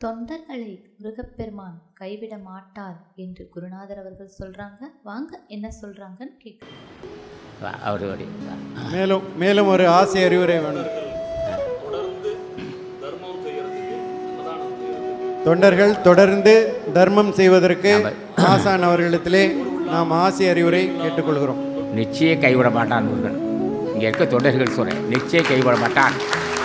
தொண்டர்களை முருகப்பெருமான் கைவிட மாட்டார் என்று குருநாதர் அவர்கள் சொல்றாங்க வாங்க என்ன சொல்றாங்கன்னு கேட்கலாம் அவர் ஒரு மேலும் மேலும் ஒரு ஆசை அறிவுரை வேணும் தொடர்ந்து தர்மம் செய்யறதுக்கு அன்னதானம் செய்யறதுக்கு தொண்டர்கள் தொடர்ந்து தர்மம் செய்வதற்கு ஆசான் அவர்களிடத்திலே நாம் ஆசை அறிவுரை கேட்டுக்கொள்கிறோம் நிச்சயம் கைவிட மாட்டான் முருகன் இங்கே இருக்க தொண்டர்கள் சொல்கிறேன் நிச்சயம் கைவிட மாட்டான்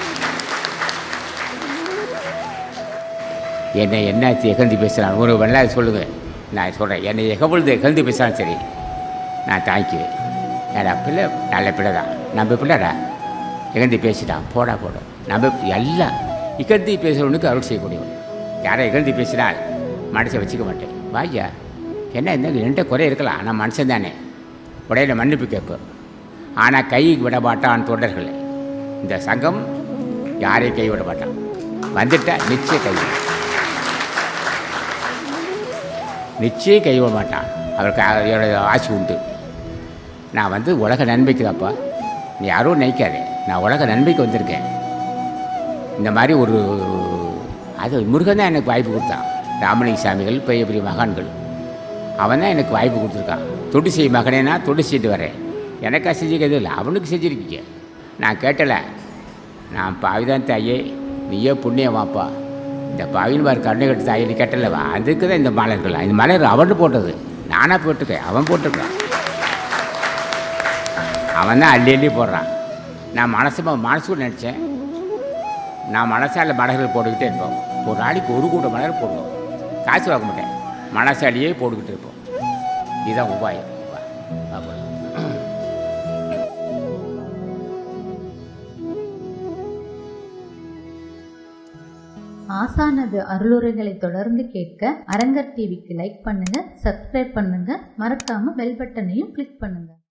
என்னை என்ன எகழ்ந்து பேசுகிறான் ஒரு வெள்ளாது சொல்லுங்க நான் சொல்கிறேன் என்னை எகழ்ந்து எகழ்ந்து பேசுகிறான் சரி நான் தாங்கிக்குவேன் ஏடா பிள்ளை நல்ல பிள்ளை தான் நம்ம பிள்ளைடா எகழ்ந்து பேசிட்டான் போடா போடும் நம்ம எல்லாம் இகழ்ந்து பேசுகிறவனுக்கு அருள் செய்யக்கூடியவன் யாரை இகழ்ந்து பேசினால் மனசை வச்சுக்க மாட்டேன் வாய்யா என்ன என்ன என்கிட்ட குறை இருக்கலாம் நான் மனுஷன் தானே உடையில மன்னிப்பு கேட்பேன் ஆனால் கை விட மாட்டான் தொண்டர்கள் இந்த சங்கம் யாரையும் கை விட மாட்டான் வந்துட்டா நிச்சயம் கை விடும். நிச்சயம் கை விட மாட்டான் அவருக்கு அவரோட ஆசை உண்டு நான் வந்து உலக நன்மைக்கு தான்ப்பா நீ யாரும் நினைக்காதே நான் உலக நன்மைக்கு வந்திருக்கேன் இந்த மாதிரி ஒரு அது முருகன் தான் எனக்கு வாய்ப்பு கொடுத்தான் ராமலிங்க சாமிகள் பெரிய பெரிய மகான்கள் அவன் தான் எனக்கு வாய்ப்பு கொடுத்துருக்கான் தொண்டு செய் மகனேனா தொண்டு செய்துட்டு வரேன் எனக்கா செஞ்சுக்கிறது இல்லை அவனுக்கு செஞ்சுருக்கீங்க நான் கேட்டல நான் பாவிதான் தாயே நீயே புண்ணியமாப்பா இந்த பாவின் மாதிரி கருணை கட்டு தாயே நீ கேட்டலவா அதுக்கு தான் இந்த மலர்கள் இந்த மலர் அவனு போட்டது நானாக போட்டிருக்கேன் அவன் போட்டிருக்கான் அவன் தான் அள்ளி அள்ளி போடுறான் நான் மனசு மனசுக்கு நினச்சேன் நான் மனசால மலர்கள் போட்டுக்கிட்டே இருப்போம் ஒரு நாளைக்கு ஒரு கூட்ட மலர் போடுவோம் காசு வாங்க மாட்டேன் மனசாலியே போட்டுக்கிட்டு இருப்போம் இதுதான் உபாயம் அப்புறம் ஆசானது அருளுரைகளை தொடர்ந்து கேட்க அரங்கர் டிவிக்கு லைக் பண்ணுங்க சப்ஸ்கிரைப் பண்ணுங்க மறக்காம பெல் பட்டனையும் கிளிக் பண்ணுங்க